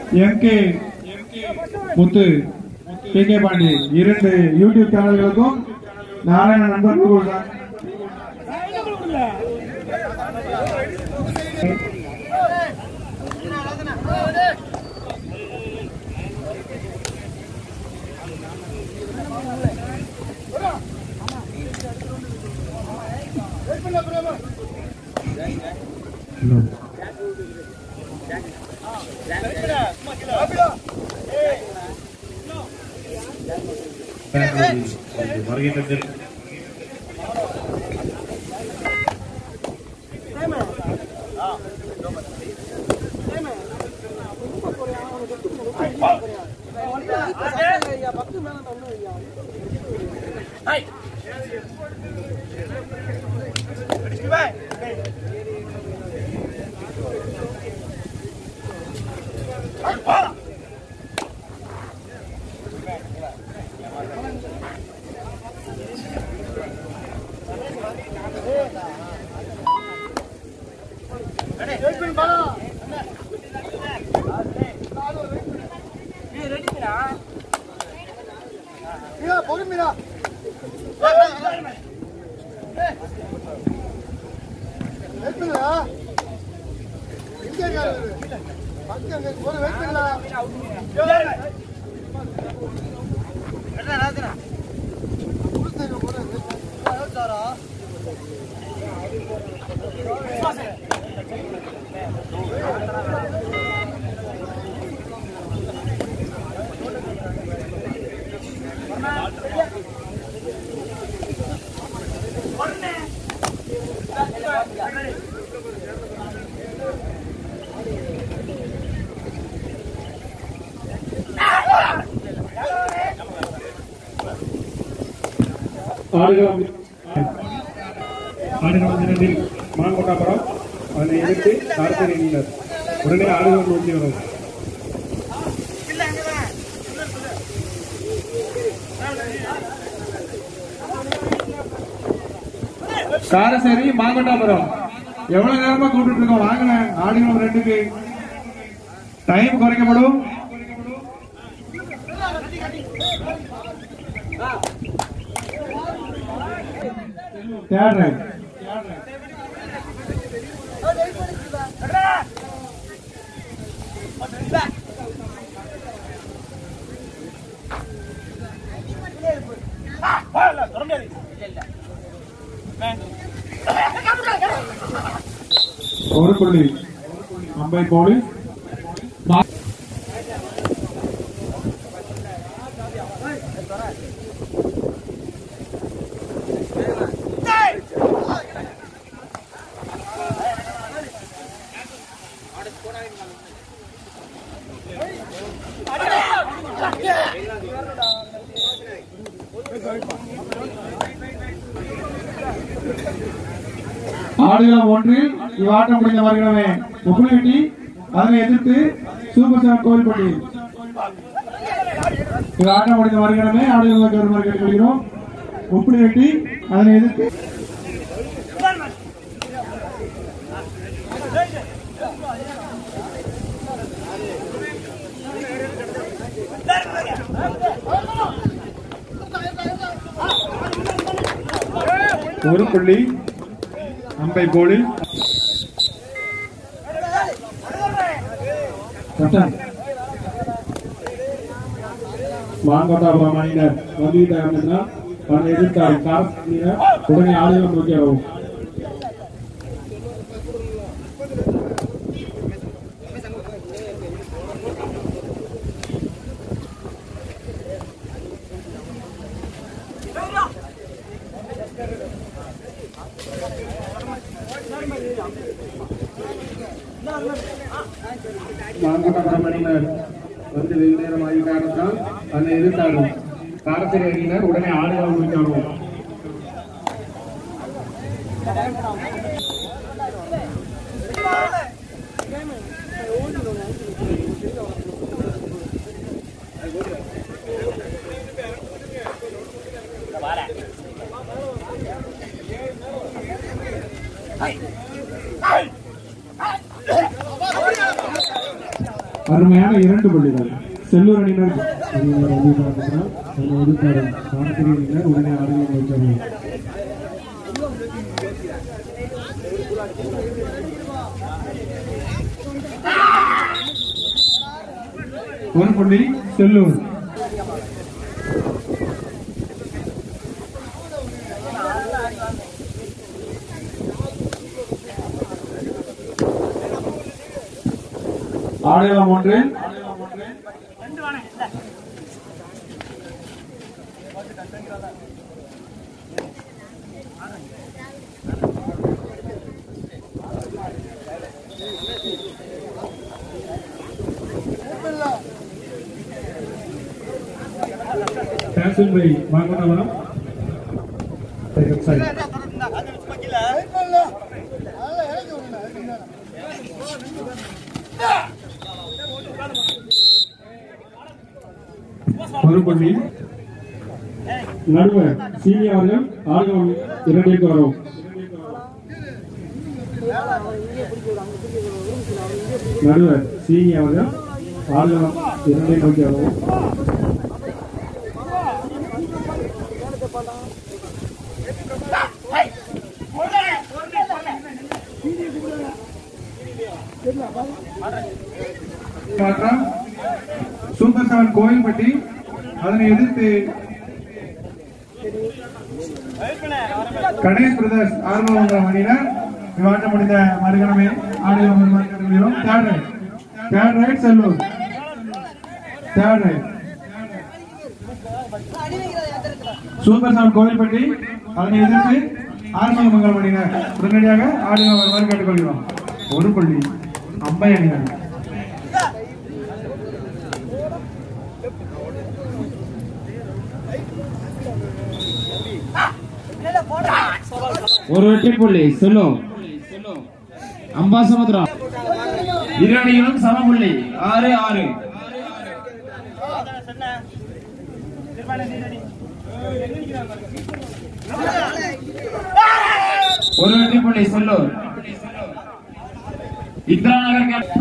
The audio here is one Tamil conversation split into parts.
M K Muthu K K Pandi இரண்டு யூடியூப் சேனல்களுக்கும் நாராயண நண்பர்கள் தான் வருகை தந்திருக்கும் ஆடுகளம் ஆடுகளம் இரண்டில் மாங்கொட்டாபுரம் அதனை எதிர்த்து கார்த்தர் என்கிறார் உடனே ஆடுகளம் நோக்கி வரும் காரசேரி மாங்கொட்டாபுரம் எவ்வளவு நேரமா கூப்பிட்டு இருக்கோம் வாங்கின ஆடுகளம் ரெண்டுக்கு டைம் குறைக்கப்படும் தேர்ட் ரைட் ஒரு புள்ளி அம்பை போலீஸ் ஆடுகளம் ஒன்றில் இவ்வாட்டம் முடிந்த வருகிறவே முக்குளிவெட்டி அதனை எதிர்த்து சூப்பர் ஸ்டார் கோவில்பட்டி இவ்வாட்டம் முடிந்த வருகிறவே ஆடுகளம் வருமாறு கேட்டுக்கொள்கிறோம் உப்புளி வெட்டி அதனை எதிர்த்து ஒரு புள்ளி அம்பை கோலில் மாங்கோட்டாபுரம் அணியினர் வந்துவிட்டார் என்றால் அதனை எதிர்த்தார் கார் அணியினர் உடனே ஆளுநர் நோக்கி வரவும் மாங்கோட்டாபுரம் அணியினர் வந்து வெகு நேரம் ஆகி காரணத்தால் அதனை எதிர்த்தார்கள் காரத்திரை அணியினர் உடனே ஆளுநர் நோக்கி வரவும் அருமையான இரண்டு புள்ளிகள் செல்லூர் அணியினர் அணியினர் வந்து பார்க்கிறார் அதனை எதிர்த்தாரும் காரத்திரி அணியினர் உடனே ஆடுகளை வைக்கிறார் ஒரு புள்ளி செல்லூர் ஆடுகளம் ஒன்று கேன்சல் பை வாங்கலாம் சைட் ஒரு புள்ளி நடுவர் சீனியர் அவர்கள் ஆடுகளம் இரண்டிற்கு வரும் நடுவர் சீனியர் அவர்கள் ஆடுகளம் இரண்டை நோக்கி வரவும் மாற்றம் சூப்பர் செவன் கோயில்பட்டி அதனை எதிர்த்து கணேஷ் பிரதர்ஸ் ஆர்வம் அணியினர் விவாட்டம் முடிந்த மறுகணமே ஆடியோ வருமானம் third right third right Sellur third right super seven Kovilpatti அதனை எதிர்த்து ஆர்மங்க மங்கலம் அணியினர் உடனடியாக ஆடியோ வருமாறு கேட்டுக்கொள்கிறோம் ஒரு புள்ளி அம்பை அணியினர் ஒரு வெற்றி புள்ளி செல்லும் அம்பாசமுத்திரம் இரு அணிகளும் சம புள்ளி ஆறு ஆறு ஒரு வெற்றி புள்ளி செல்லூர் இந்திரா நகர் கேப்-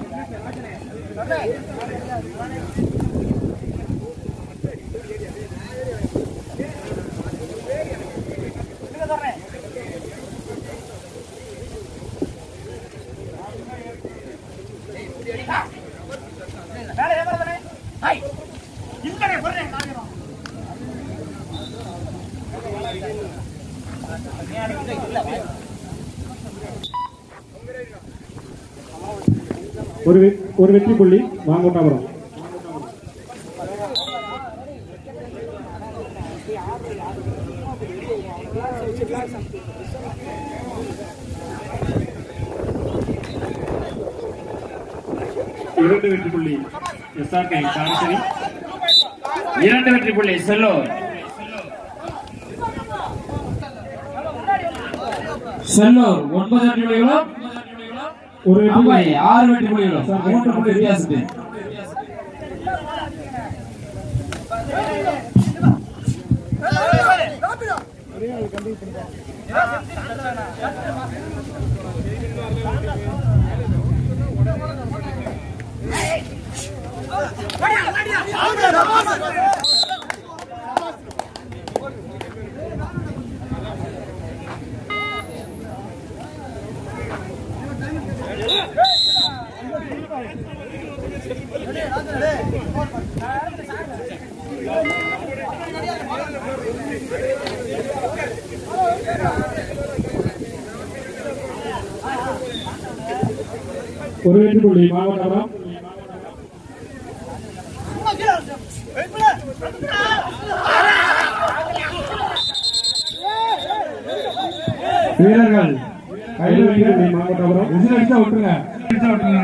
ஒரு வெ- ஒரு வெற்றி புள்ளி மாங்கோட்டாபுரம் இரண்டு வெற்றி புள்ளி எஸ்ஆர்கே காரசரி இரண்டு வெற்றி புள்ளி செல்லூர் செல்லூர் ஒன்பது வெற்றி புள்ளிகளும் ஒரு வெற்றி அம்பாய் புள்ளி ஆறு வெற்றி புள்ளிகளும் மூன்று புள்ளி வித்தியாசத்தில் ஒரு வெற்றி புள்ளி மாவட்டபுரம் வீரர்கள் கையில் வைக்க மாவட்டபுரம் விசில் அடிச்சா விட்டுருங்க அடிச்சா விட்டுருங்க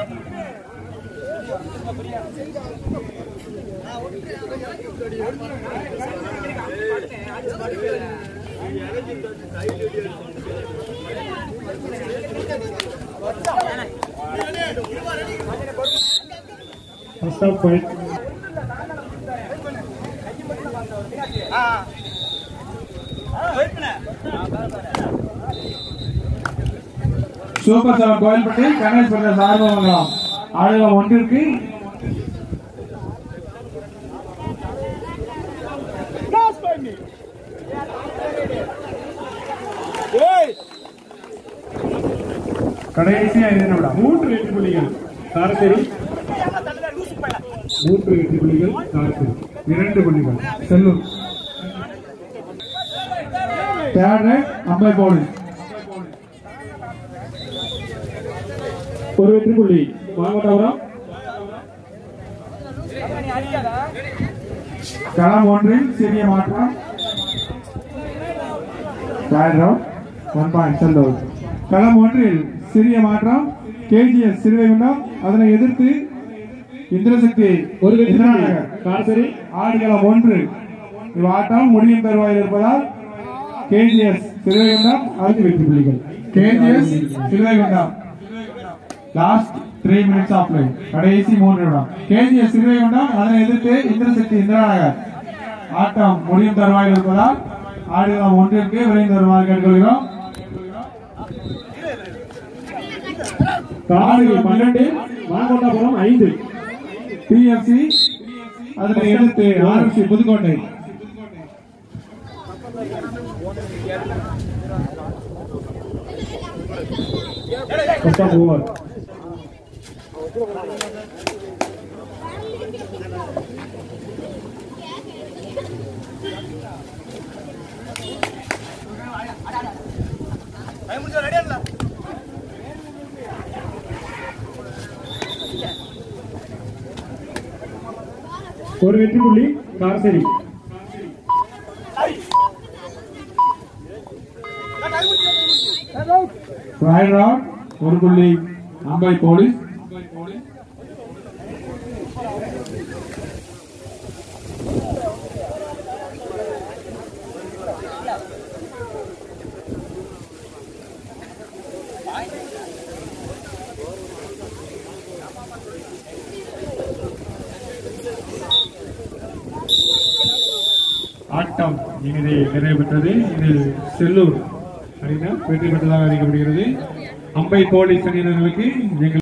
first half point super seven Kovilpatti Ganesh Pradesh Arvamangalam ஆடுகளம் ஒன்றிற்கு கடைசி ஐந்து நிமிடம் மூன்று வெற்றி புள்ளிகள் காரசேரி மூன்று வெற்றி புள்ளிகள் காரசேரி இரண்டு புள்ளிகள் Sellur third right Ambai police ஒரு வெற்றி புள்ளி மாவட்டபுரம் களம் ஒன்றில் சிறிய மாற்றம் third round one point Sellur களம் ஒன்றில் சிறிய மாற்றம் கேஜிஎஸ் சிறுவைகுண்டம் அதனை எதிர்த்து இந்திரசக்தி ஒரு வெற்றி புள்ளி இந்திராநகர் காரசேரி ஆடுகளம் ஒன்று இவ்வாட்டம் முடியும் தருவாயில் இருப்பதால் கேஜிஎஸ் சிறுவைகுண்டம் ஐந்து வெற்றி புள்ளிகள் KGS Siruvaikundam last three minutes offline கடைசி மூன்று நிமிடம் கேஜிஎஸ் சிறுவைகுண்டம் அதனை எதிர்த்து இந்திரசக்தி இந்திராநகர் ஆட்டம் முடியும் தருவாயில் இருப்பதால் ஆடுகளம் ஒன்றிற்கு விரைந்து வருமாறு கேட்டுக்கொள்கிறோம் காரசேரி பன்னெண்டு மாவட்டபுரம் ஐந்து பிஎஃப்சி அதனை எதிர்த்து ஆர்எஃப்சி புதுக்கோட்டை மொத்தம் ஓவர் ஒரு வெற்றி புள்ளி காரசேரி ரைட் ரவுண்ட் ஒரு புள்ளி அம்பை போலீஸ் ஆட்டம் இனிதே நிறைவு பெற்றது இது செல்லூர் அணியினர் வெற்றி பெற்றதாக அறிவிக்கப்படுகிறது அம்பை போலீஸ் அணியினர்களுக்கு எங்கள்